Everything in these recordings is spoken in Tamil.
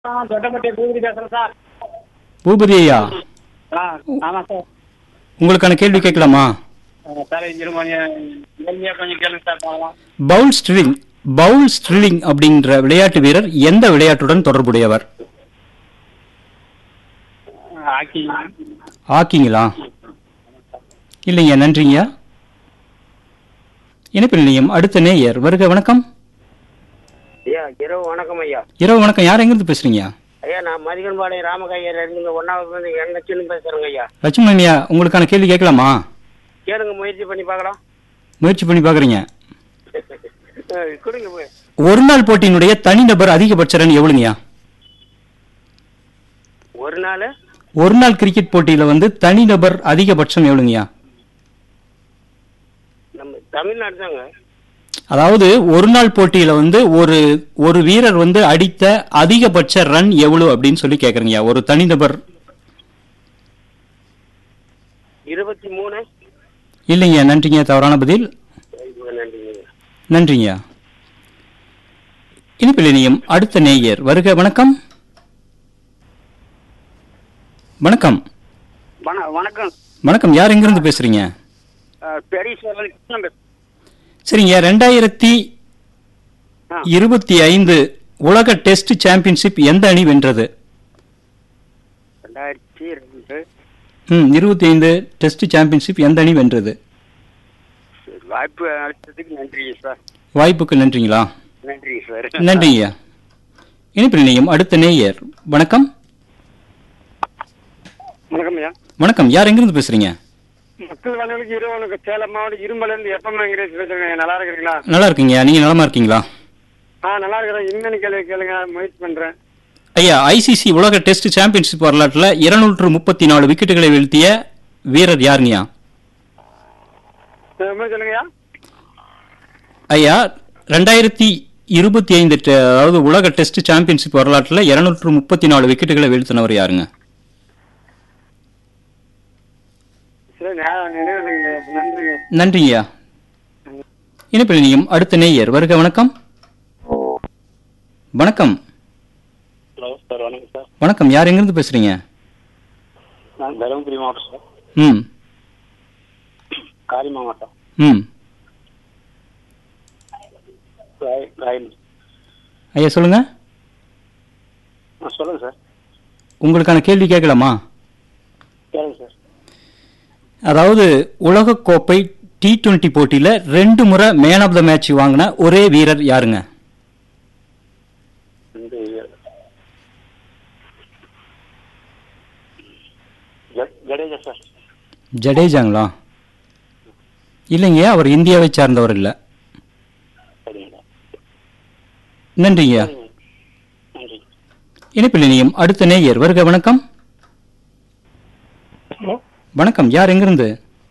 ஆ தொட்டப்பட்டி பூபதி பேசுகிறேன் சார் பூபதி ஐயா ஆ ஆமாம் சார் உங்களுக்கான கேள்வி கேட்கலாமா ஆ, சார் இதில் கொஞ்சம் எளிமையாக கொஞ்சம் கேளுங்க சார் பார்க்கலாம் பவுல் ஸ்ட்ரிலிங் பவுல் ஸ்ட்ரிலிங் அப்படின்ற விளையாட்டு வீரர் எந்த விளையாட்டுடன் தொடர்புடையவர் ஆக்கி ஹாக்கிங்களா இல்லைங்க நன்றிங்க இணைப்பில் நிலையம் அடுத்த நேயர் வருக வணக்கம் ஐயா இரவு வணக்கம் ஐயா இரவு வணக்கம் யார் எங்கிருந்து பேசுறீங்க ஐயா நான் மதிகன்பாளையம் ராமகையர் இருந்து ஒன்னாவது வந்து எண்ணச்சின்னு பேசுறேங்க ஐயா லட்சுமணன் ஐயா உங்களுக்கான கேள்வி கேட்கலாமா கேளுங்க முயற்சி பண்ணி பார்க்கலாம் முயற்சி பண்ணி பார்க்குறீங்க அஹ் கொடுங்க போய் ஒரு நாள் போட்டியினுடைய தனிநபர் அதிகபட்ச ரன் எவ்வளவுங்கய்யா ஒரு நாள் ஒரு நாள் கிரிக்கெட் போட்டியில வந்து தனிநபர் அதிகபட்சம் எவ்வளவுங்கய்யா நம்ம தமிழ்நாடு தாங்க அதாவது ஒரு நாள் போட்டியில வந்து ஒரு ஒரு வீரர் வந்து அடித்த அதிகபட்ச ரன் எவ்வளவு அப்படின்னு சொல்லி கேக்குறீங்கய்யா ஒரு தனிநபர் இருபத்தி மூணு இல்லைங்க நன்றிங்க தவறான பதில் நன்றிங்க நன்றிங்க இனிப்பில் இனியும் அடுத்த நேயர் வருக வணக்கம் வணக்கம் வண வணக்கம் வணக்கம் யார் எங்கிருந்து பேசுறீங்க அஹ் பெரிய சேவல் கிருஷ்ணன் பேசு- சரிங்க ரெண்டாயிரத்தி ஆ. இருபத்தி ஐந்து உலக டெஸ்ட் சாம்பியன்ஷிப் எந்த அணி வென்றது ரெண்டாயிரத்தி ரெண்டு ம் இருபத்தி ஐந்து டெஸ்ட் சாம்பியன்ஷிப் எந்த அணி வென்றது சரி, வாய்ப்பு அளித்ததுக்கு நன்றிங்க சார் வாய்ப்புக்கு நன்றிங்களா நன்றிங்க சார் நன்றிங்க இனிப்பில் இணையும் அடுத்த நேயர் வணக்கம் வணக்கம் ஐயா வணக்கம் யார் எங்கிருந்து பேசுறீங்க மக்கள் வாழ்வுக்கு இரவு வணக்கம் சேலம் மாவட்டம் இரும்பல இருந்து எப்பமா பேசுறேங்க நல்லா இருக்கிறீங்களா நல்லா இருக்கீங்க நீங்க நலமா இருக்கீங்களா ஆ நல்லா இருக்கிறேன் இன்னொன்னு கேள்வி கேளுங்க முயற்சி பண்றேன் ஐயா ஐசிசி உலக டெஸ்ட் சாம்பியன்ஷிப் வரலாற்றுல இருநூற்று முப்பத்தி நாலு விக்கெட்டுகளை வீழ்த்திய வீரர் யாருங்கய்யா அஹ் முயற்சி சொல்லுங்கய்யா ஐயா ரெண்டாயிரத்தி இருபத்தி ஐந்து டெ- அதாவது உலக டெஸ்ட் சாம்பியன்ஷிப் வரலாற்றுல இருநூற்று முப்பத்தி நாலு விக்கெட்டுகளை வீழ்த்தினவர் யாருங்க சரி நான் நினைவுங்க நன்றிங்க நன்றிங்கய்யா இனிப்பில் இனியும் அடுத்த நேயர் வருக வணக்கம் வணக்கம் ஹலோ சார் வணக்கம் சார் வணக்கம் யார் எங்கிருந்து பேசுறீங்க நான் தருமபுரி மாவட்டம் சார் ம் காரி மாவட்டம் ம் ராய்- ராயல் ஐயா சொல்லுங்க ஆ சொல்லுங்க சார் உங்களுக்கான கேள்வி கேட்கலாமா கேளுங்க சார் அதாவது உலகக்கோப்பை டி டுவெண்ட்டி போட்டியில ரெண்டு முறை மேன் ஆஃப் த மேட்ச் வாங்கின ஒரே வீரர் யாருங்க இந்த ஜ- ஜடேஜா சார் ஜடேஜாங்களா இல்லைங்க அவர் இந்தியாவை சார்ந்தவர் இல்ல சரிங்களா நன்றிங்க நன்றி இணைப்பில் இனியும் அடுத்த நேயர் வருக வணக்கம் ஹலோ வணக்கம் யார் எங்கிருந்து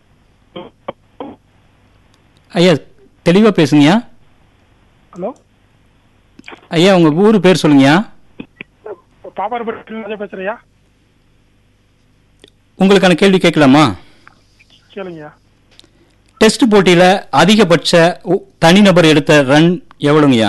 ஐயா தெளிவா பேசுங்கய்யா ஹலோ ஐயா உங்க ஊரு பேர் சொல்லுங்கய்யா பாப்பாரப்பட்டி பேசுறியா உங்களுக்கான கேள்வி கேட்கலாமா கேளுங்கய்யா டெஸ்ட் போட்டியில அதிகபட்ச உ- தனிநபர் எடுத்த ரன் எவ்வளவுங்கய்யா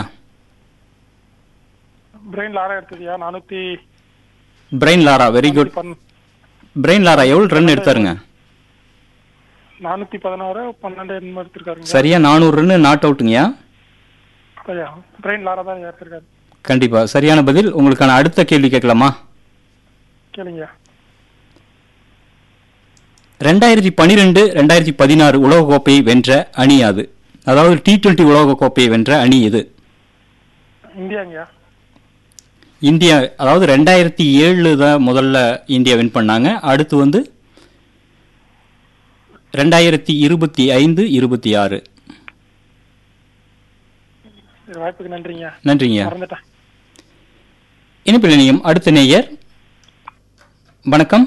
பிரெயின் லாரா எடுத்ததுயா நானூத்தி பிரைன் லாரா வெரி குட் பன்- பிரைன் லாரா எவ்வளவு ரன் எடுத்தாருங்க நானூத்தி பதினாறு பன்னெண்டு என்னமோ எடுத்திருக்காருங்க சரியா நானூறு ரன் நாட் அவுட்டுங்கய்யா ஐயா பிரெயின் லாரா தான் எடுத்திருக்காரு கண்டிப்பா சரியான பதில் உங்களுக்கான அடுத்த கேள்வி கேட்கலாமா கேளுங்கய்யா ரெண்டாயிரத்தி பனிரெண்டு ரெண்டாயிரத்தி பதினாறு உலகக்கோப்பையை வென்ற அணி அது அதாவது டி டுவெண்ட்டி உலகக்கோப்பையை வென்ற அணி இது இந்தியாங்கய்யா இந்தியா அதாவது ரெண்டாயிரத்தி ஏழு தான் முதல்ல இந்தியா வின் பண்ணாங்க அடுத்து வந்து ரெண்டாயிரத்தி இருபத்தி ஐந்து இருபத்தி ஆறு சரி வாய்ப்புக்கு நன்றிங்க நன்றிங்க மறந்துட்டேன் இனிப்பில் இணையும் அடுத்த நேயர் வணக்கம்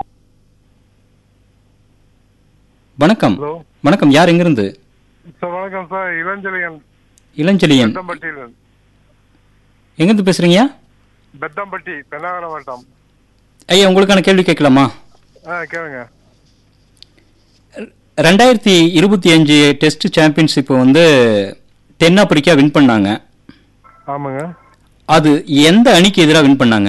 வணக்கம் ஹலோ வணக்கம் யார் எங்கிருந்து சார் வணக்கம் சார் இளஞ்செழியன் இளஞ்செழியன் பெத்தம்பட்டியில் எங்கிருந்து பேசுறீங்க பெத்தம்பட்டி பெண்ணாகர மாவட்டம் ஐயா உங்களுக்கான கேள்வி கேட்கலாமா ஆ கேளுங்க ரெண்டாயிரத்தி இருபத்தி அஞ்சு டெஸ்ட் சாம்பியன்ஷிப் வந்து தென்னாப்பிரிக்கா வின் பண்ணாங்க ஆமாங்க அது எந்த அணிக்கு எதிராக வின் பண்ணாங்க